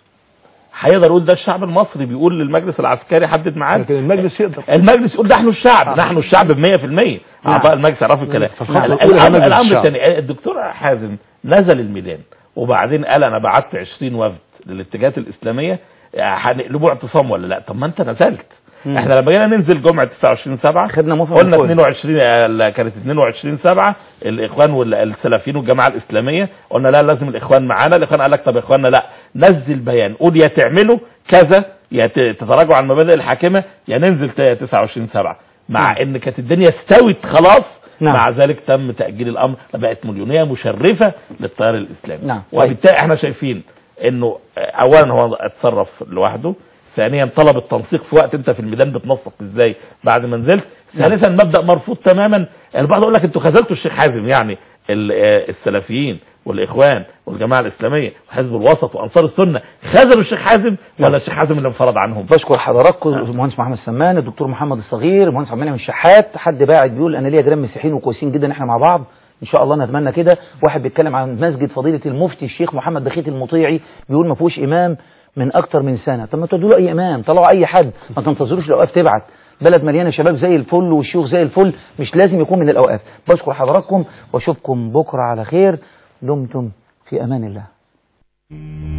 هيقدر يقول ده الشعب المصري بيقول للمجلس العسكري حدد معاه لكن المجلس يقدر المجلس يقول نحن الشعب نحن الشعب ب 100% اعضاء المجلس يعرفوا الكلام فالخطوة لا، الأولى هي الامر مجلس الامر الشعب. الثاني الدكتور حازم نزل الميدان وبعدين قال انا بعت 20 وفد للاتجاهات الاسلاميه هنقلبوا اعتصام ولا لا طب ما انت نزلت مم. احنا لما جينا ننزل جمعه 29 7 خدنا موافقة قلنا من الكل. 22 آه، كانت 22 7 الاخوان والسلفيين والجماعه الاسلاميه قلنا لا لازم الاخوان معانا الاخوان قال لك طب يا اخوانا لا نزل بيان قول يا تعملوا كذا يا ت- تتراجعوا عن المبادئ الحاكمه يا ننزل ت- 29 7 مع ان كانت الدنيا استوت خلاص نعم. مع ذلك تم تاجيل الامر بقت مليونيه مشرفه للتيار الاسلامي نعم. وبالتالي احنا شايفين انه آه، اولا هو اتصرف لوحده ثانيا طلب التنسيق في وقت انت في الميدان بتنسق ازاي بعد ما نزلت ثالثا مبدا مرفوض تماما البعض يقول لك انتوا خذلتوا الشيخ حازم يعني ال- آه، السلفيين والاخوان والجماعه الاسلاميه وحزب الوسط وانصار السنه خذلوا الشيخ حازم ولا الشيخ حازم اللي انفرض عنهم بشكر حضراتكم المهندس محمد سمان الدكتور محمد الصغير المهندس عبد المنعم الشحات حد باعت بيقول انا ليا جيران مسيحيين وكويسين جدا احنا مع بعض ان شاء الله نتمنى كده واحد بيتكلم عن مسجد فضيله المفتي الشيخ محمد بخيت المطيعي بيقول ما فيهوش امام من اكتر من سنه طب ما تدوا له اي امام طلعوا اي حد ما تنتظروش الاوقاف تبعت بلد مليانه شباب زي الفل والشيوخ زي الفل مش لازم يكون من الاوقاف بشكر حضراتكم واشوفكم بكره على خير دمتم في امان الله